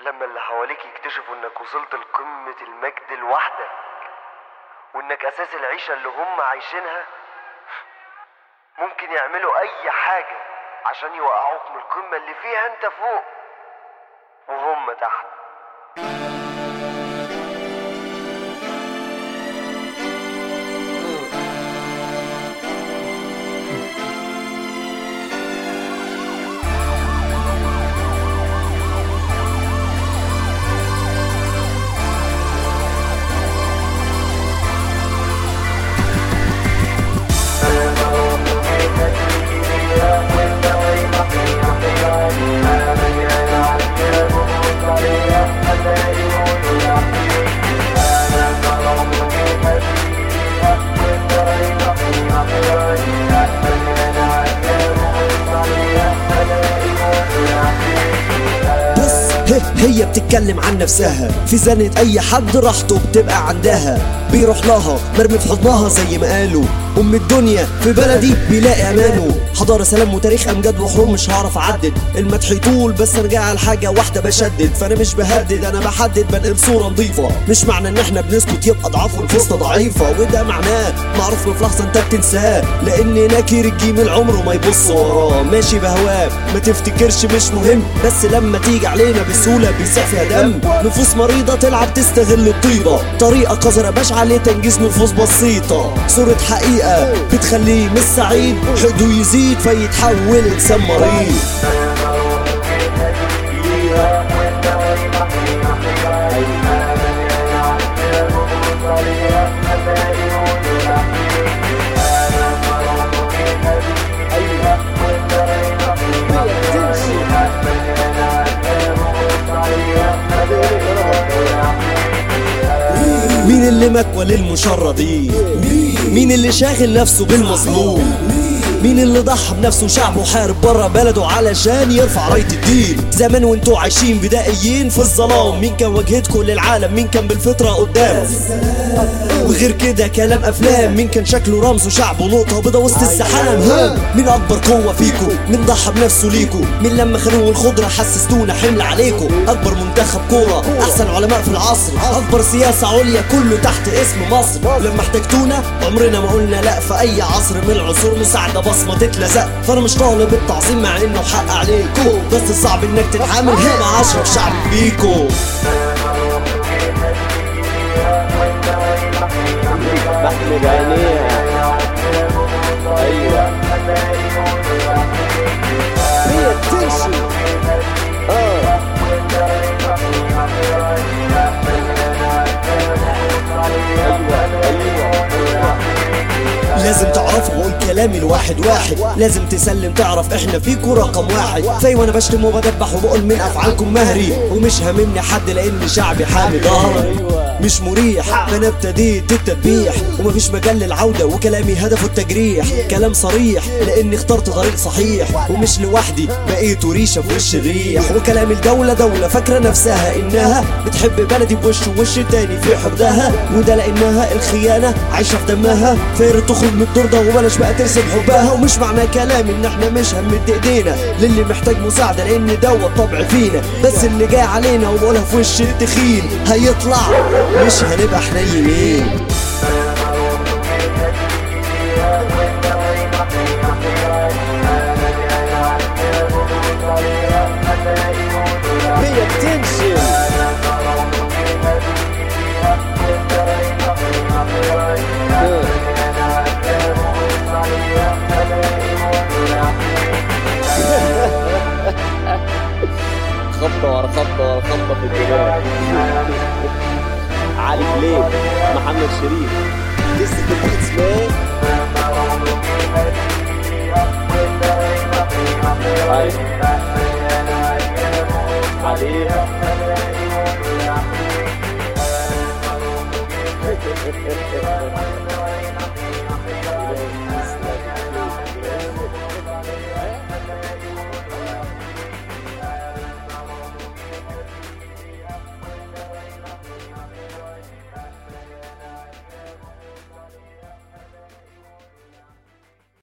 لما اللي حواليك يكتشفوا انك وصلت لقمة المجد لوحدك وانك اساس العيشة اللي هم عايشينها ممكن يعملوا اي حاجة عشان يوقعوك من القمة اللي فيها انت فوق وهم تحت بص هي, هي بتتكلم عن نفسها في زنة اي حد راحته بتبقى عندها بيروح لها مرمي في حضنها زي ما قالوا ام الدنيا في بلدي بيلاقي امانه حضاره سلام وتاريخ امجاد وحروب مش هعرف اعدد المدح يطول بس ارجع على حاجه واحده بشدد فانا مش بهدد انا بحدد بنقل صوره نظيفه مش معنى ان احنا بنسكت يبقى ضعاف ونفوسنا ضعيفه وده معناه معروف في لحظه انت بتنساه لان ناكر الجيم عمره ما يبص وراه ماشي بهواه ما تفتكرش مش مهم بس لما تيجي علينا بسهوله بيسيح فيها دم نفوس مريضه تلعب تستغل الطيبه طريقه قذره بشعه لتنجيز نفوس بسيطه صوره حقيقه بتخليه مش سعيد حقده يزيد فيتحول انسان مريض مين اللي مكوى للمشردين مين اللي شاغل نفسه بالمظلوم مين اللي ضحى بنفسه وشعبه حارب بره بلده علشان يرفع راية الدين زمان وانتوا عايشين بدائيين في الظلام مين كان واجهتكم للعالم مين كان بالفطرة قدام وغير كده كلام افلام مين كان شكله رمز وشعبه نقطة بيضة وسط الزحام ها مين اكبر قوة فيكو مين ضحى بنفسه ليكو مين لما خانوه الخضرة حسستونا حمل عليكو اكبر منتخب كورة احسن علماء في العصر اكبر سياسة عليا كله تحت اسم مصر لما احتجتونا عمرنا ما قلنا لا في اي عصر من العصور مساعدة بصمة تتلزق فانا مش طالب التعظيم مع انه حق عليكو بس الصعب انك تتعامل مع اشرف شعب فيكو بحمد عينيها ايوه هي بتمشي اه ايوه ايوه لازم تعرفوا واقول كلامي الواحد واحد لازم تسلم تعرف احنا فيكو رقم واحد في وانا بشتم وبدبح وبقول من افعالكم مهري ومش هاممني حد لان شعبي حامي ظهري مش مريح فانا ابتديت التدبيح ومفيش مجال للعوده وكلامي هدفه التجريح كلام صريح لاني اخترت طريق صحيح ومش لوحدي بقيت ريشه في وش الريح وكلام الدوله دوله فاكره نفسها انها بتحب بلدي بوش ووش التاني في حقدها وده لانها الخيانه عايشه في دمها فياريت تخرج من الدور ده وبلاش بقى ترسم حبها ومش معنى كلامي ان احنا مش هنمد ايدينا للي محتاج مساعده لان دوت طبع فينا بس اللي جاي علينا وبقولها في وش التخين هيطلع مش هنبقى حنينين هي بتمشي خبطة ورا خبطة ورا خبطة في الدماغ علي كليب محمد شريف لسه البيتس مان عليها